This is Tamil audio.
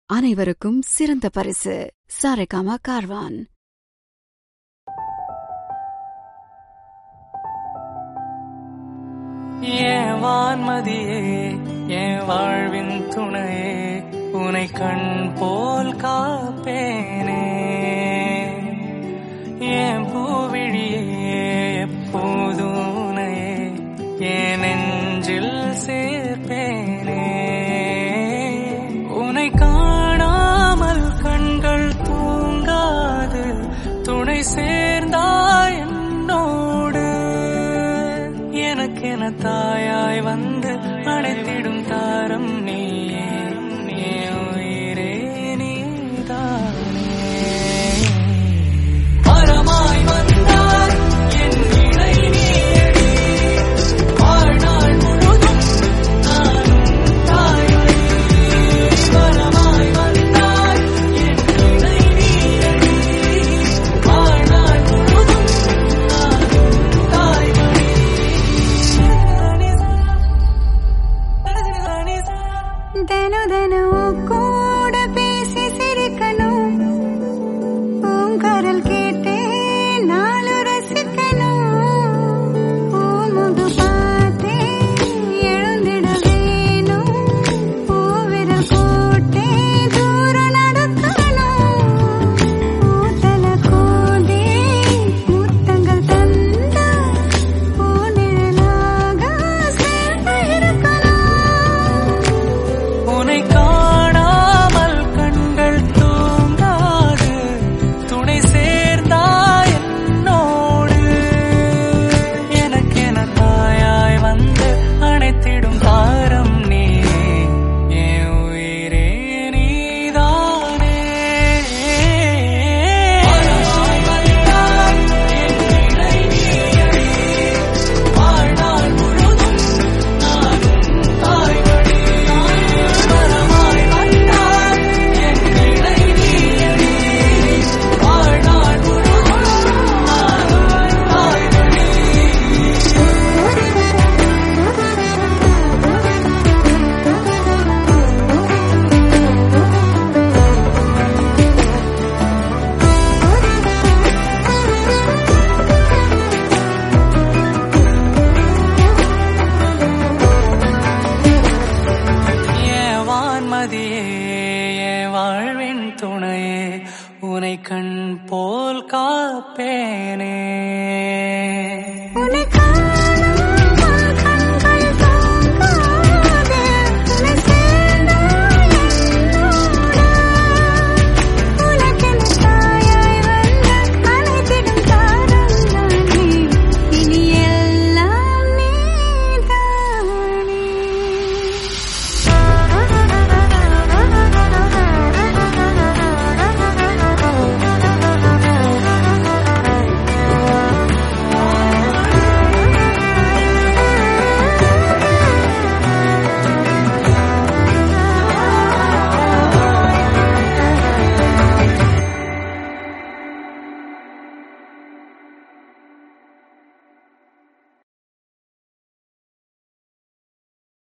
அனைவருக்கும் சிறந்த பரிசு சாரேகாமா கார்வான் ஏன் வான்மதியே என் வாழ்வின் துணையே உனை கண் போல் காப்பேனே என் பூவிழியே எப்போதும் உனையே என் நெஞ்சில் சேர்ப்பேனே உனை காணாமல் கண்கள் தூங்காது துணை சேர்ந்தாய் என்னோடு எனக்கென தாயாய் வந்து அடைத்திடும் தாரம் நீயே என் உயிரே நீதானே மரமாய் வந்தாய் என் இணை நீயடி வாழ்நாள் முழுதும் நானும் தாய்மடி மரமாய் வந்தாய் என் இணை நீயடி வாழ்நாள் முழுதும் நானும் தாய்மடி தினம் தினம் கூட பேசி சிரிக்கணும் பூங்கரல் கேட்டே நாளு ரசிக்கணும் பூமுக பார்த்தே எழுந்திட வேணும் பூவிரல் கோட்டே தூரம் நடக்கணும் பூத்தல கோதே முத்தங்கள் தந்தா பூநிழலாக சேர்ந்து இருக்கணும் உனை காணாமல் கண்கள் தூங்காது துணை சேர்ந்தாய் என்னோடு எனக்கென தாயாய் வந்து அணைத்திடும் தாரம் நீ என் உயிரே நீதானே வாழ்நாள் முழுதும் நானும் தாய்மடி மரமாய் வந்தாய் என் இணை நீயடி வாழ்நாள் முழுதும் நானும் தாய்மடி என் வான்மதியே என் வாழ்வின் துணையே உனை கண் போல் காப்பேனே